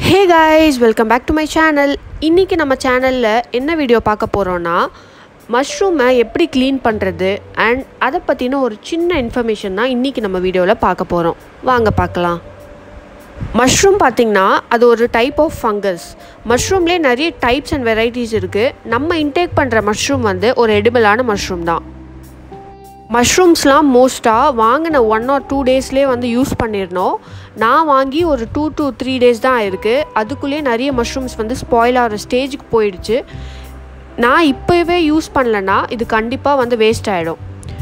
hey guys welcome back to my channel இன்றைக்கி நம்ம சேனலில் என்ன வீடியோ பார்க்க போகிறோன்னா மஷ்ரூமை எப்படி க்ளீன் பண்ணுறது அண்ட் அதை பற்றின ஒரு சின்ன இன்ஃபர்மேஷன் தான் இன்றைக்கி நம்ம வீடியோவில் பார்க்க போகிறோம் வாங்க பார்க்கலாம் மஷ்ரூம் பார்த்திங்கன்னா அது ஒரு டைப் ஆஃப் ஃபங்கஸ் மஷ்ரூம்லேயே நிறைய டைப்ஸ் அண்ட் வெரைட்டிஸ் இருக்குது நம்ம இன்டேக் பண்ணுற மஷ்ரூம் வந்து ஒரு எடிபிளான மஷ்ரூம் தான் மஷ்ரூம்ஸ்லாம் மோஸ்ட்டாக வாங்கின ஒன் ஆர் டூ டேஸ்லேயே வந்து யூஸ் பண்ணிடணும் நான் வாங்கி ஒரு டூ டு த்ரீ டேஸ் தான் இருக்குது அதுக்குள்ளேயே நிறைய மஷ்ரூம்ஸ் வந்து ஸ்பாயில் ஆகிற ஸ்டேஜுக்கு போயிடுச்சு நான் இப்போவே யூஸ் பண்ணலன்னா இது கண்டிப்பாக வந்து வேஸ்ட் ஆகிடும்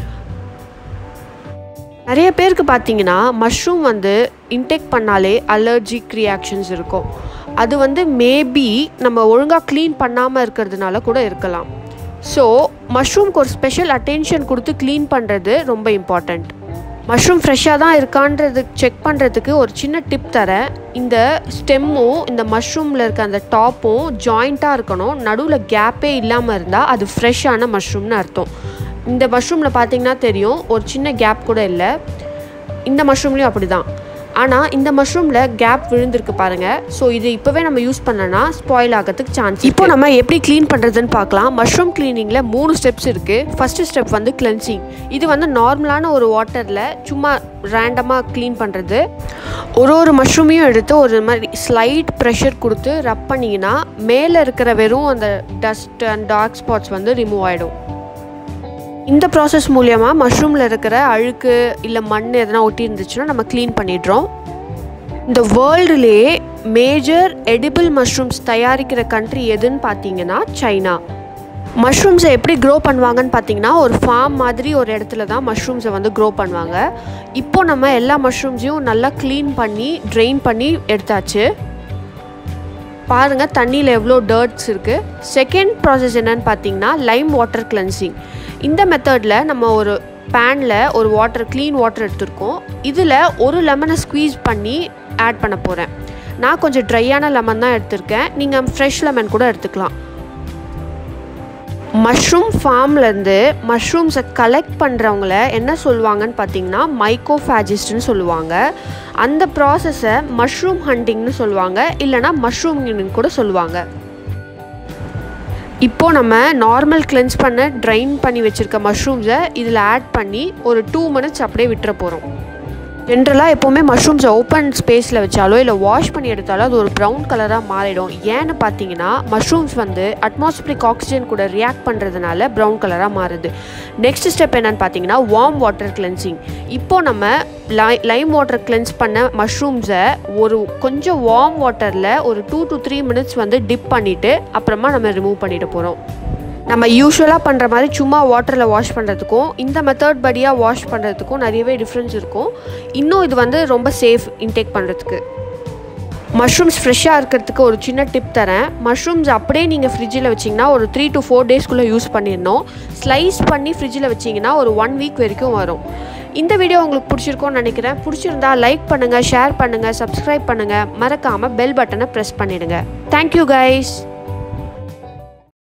நிறைய பேருக்கு பார்த்தீங்கன்னா மஷ்ரூம் வந்து இன்டேக் பண்ணாலே அலர்ஜிக் ரியாக்ஷன்ஸ் இருக்கும் அது வந்து மேபி நம்ம ஒழுங்காக க்ளீன் பண்ணாமல் இருக்கிறதுனால கூட இருக்கலாம் ஸோ மஷ்ரூம்க்கு ஒரு ஸ்பெஷல் அட்டென்ஷன் கொடுத்து க்ளீன் பண்ணுறது ரொம்ப இம்பார்ட்டண்ட் மஷ்ரூம் ஃப்ரெஷ்ஷாக தான் இருக்கான்றது செக் பண்ணுறதுக்கு ஒரு சின்ன டிப் தரேன் இந்த ஸ்டெம்மும் இந்த மஷ்ரூமில் இருக்க அந்த டாப்பும் ஜாயிண்ட்டாக இருக்கணும் நடுவில் கேப்பே இல்லாமல் இருந்தால் அது ஃப்ரெஷ்ஷான மஷ்ரூம்னு அர்த்தம் இந்த மஷ்ரூமில் பார்த்தீங்கன்னா தெரியும் ஒரு சின்ன கேப் கூட இல்லை இந்த மஷ்ரூம்லேயும் அப்படி தான் ஆனால் இந்த மஷ்ரூமில் கேப் விழுந்திருக்கு பாருங்கள் ஸோ இது இப்போவே நம்ம யூஸ் பண்ணனா ஸ்பாயில் ஆகிறதுக்கு சான்ஸ் இப்போ நம்ம எப்படி க்ளீன் பண்ணுறதுன்னு பார்க்கலாம் மஷ்ரூம் க்ளீனிங்கில் மூணு ஸ்டெப்ஸ் இருக்குது ஃபஸ்ட்டு ஸ்டெப் வந்து கிளென்சிங் இது வந்து நார்மலான ஒரு வாட்டரில் சும்மா ரேண்டமாக க்ளீன் பண்ணுறது ஒரு ஒரு மஷ்ரூமையும் எடுத்து ஒரு மாதிரி ஸ்லைட் ப்ரெஷர் கொடுத்து ரப் பண்ணிங்கன்னா மேலே இருக்கிற வெறும் அந்த டஸ்ட் அண்ட் டார்க் ஸ்பாட்ஸ் வந்து ரிமூவ் ஆகிடும் இந்த ப்ராசஸ் மூலியமாக மஷ்ரூமில் இருக்கிற அழுக்கு இல்லை மண் எதனா ஒட்டி இருந்துச்சுன்னா நம்ம க்ளீன் பண்ணிடுறோம் இந்த வேர்ல்டுலேயே மேஜர் எடிபிள் மஷ்ரூம்ஸ் தயாரிக்கிற கண்ட்ரி எதுன்னு பார்த்தீங்கன்னா சைனா மஷ்ரூம்ஸை எப்படி க்ரோ பண்ணுவாங்கன்னு பார்த்தீங்கன்னா ஒரு ஃபார்ம் மாதிரி ஒரு இடத்துல தான் மஷ்ரூம்ஸை வந்து க்ரோ பண்ணுவாங்க இப்போ நம்ம எல்லா மஷ்ரூம்ஸையும் நல்லா க்ளீன் பண்ணி ட்ரெயின் பண்ணி எடுத்தாச்சு பாருங்கள் தண்ணியில் எவ்வளோ டர்ட்ஸ் இருக்குது செகண்ட் ப்ராசஸ் என்னன்னு பார்த்தீங்கன்னா லைம் வாட்டர் கிளென்சிங் இந்த மெத்தடில் நம்ம ஒரு பேனில் ஒரு வாட்டர் க்ளீன் வாட்டர் எடுத்திருக்கோம் இதில் ஒரு லெமனை ஸ்க்வீஸ் பண்ணி ஆட் பண்ண போகிறேன் நான் கொஞ்சம் ட்ரையான லெமன் தான் எடுத்திருக்கேன் நீங்கள் ஃப்ரெஷ் லெமன் கூட எடுத்துக்கலாம் மஷ்ரூம் ஃபார்ம்லேருந்து மஷ்ரூம்ஸை கலெக்ட் பண்ணுறவங்கள என்ன சொல்லுவாங்கன்னு பார்த்தீங்கன்னா மைக்கோஃபேஜிஸ்ட்னு சொல்லுவாங்க அந்த ப்ராசஸை மஷ்ரூம் ஹண்டிங்னு சொல்லுவாங்க இல்லைனா மஷ்ரூம் கூட சொல்லுவாங்க இப்போது நம்ம நார்மல் கிளென்ஸ் பண்ண ட்ரைன் பண்ணி வச்சுருக்க மஷ்ரூம்ஸை இதில் ஆட் பண்ணி ஒரு டூ மினிட்ஸ் அப்படியே விட்டுற போகிறோம் ஜென்ரலாக எப்போவுமே மஷ்ரூம்ஸை ஓப்பன் ஸ்பேஸில் வச்சாலோ இல்லை வாஷ் பண்ணி எடுத்தாலோ அது ஒரு ப்ரௌன் கலராக மாறிடும் ஏன்னு பார்த்தீங்கன்னா மஷ்ரூம்ஸ் வந்து அட்மாஸ்பிரிக் ஆக்சிஜன் கூட ரியாக்ட் பண்ணுறதுனால ப்ரௌன் கலராக மாறுது நெக்ஸ்ட் ஸ்டெப் என்னன்னு பார்த்தீங்கன்னா வார்ம் வாட்டர் கிளென்சிங் இப்போது நம்ம லை லைம் வாட்டர் கிளென்ஸ் பண்ண மஷ்ரூம்ஸை ஒரு கொஞ்சம் வார்ம் வாட்டரில் ஒரு டூ டு த்ரீ மினிட்ஸ் வந்து டிப் பண்ணிவிட்டு அப்புறமா நம்ம ரிமூவ் பண்ணிட்டு போகிறோம் நம்ம யூஸ்வலாக பண்ணுற மாதிரி சும்மா வாட்டரில் வாஷ் பண்ணுறதுக்கும் இந்த மெத்தட் படியாக வாஷ் பண்ணுறதுக்கும் நிறையவே டிஃப்ரென்ஸ் இருக்கும் இன்னும் இது வந்து ரொம்ப சேஃப் இன்டேக் பண்ணுறதுக்கு மஷ்ரூம்ஸ் ஃப்ரெஷ்ஷாக இருக்கிறதுக்கு ஒரு சின்ன டிப் தரேன் மஷ்ரூம்ஸ் அப்படியே நீங்கள் ஃப்ரிட்ஜில் வச்சிங்கன்னா ஒரு த்ரீ டு ஃபோர் டேஸ்க்குள்ளே யூஸ் பண்ணிடணும் ஸ்லைஸ் பண்ணி ஃப்ரிட்ஜில் வச்சிங்கன்னா ஒரு ஒன் வீக் வரைக்கும் வரும் இந்த வீடியோ உங்களுக்கு பிடிச்சிருக்கோன்னு நினைக்கிறேன் பிடிச்சிருந்தா லைக் பண்ணுங்கள் ஷேர் பண்ணுங்கள் சப்ஸ்கிரைப் பண்ணுங்கள் மறக்காமல் பெல் பட்டனை ப்ரெஸ் பண்ணிவிடுங்க தேங்க்யூ கைஸ்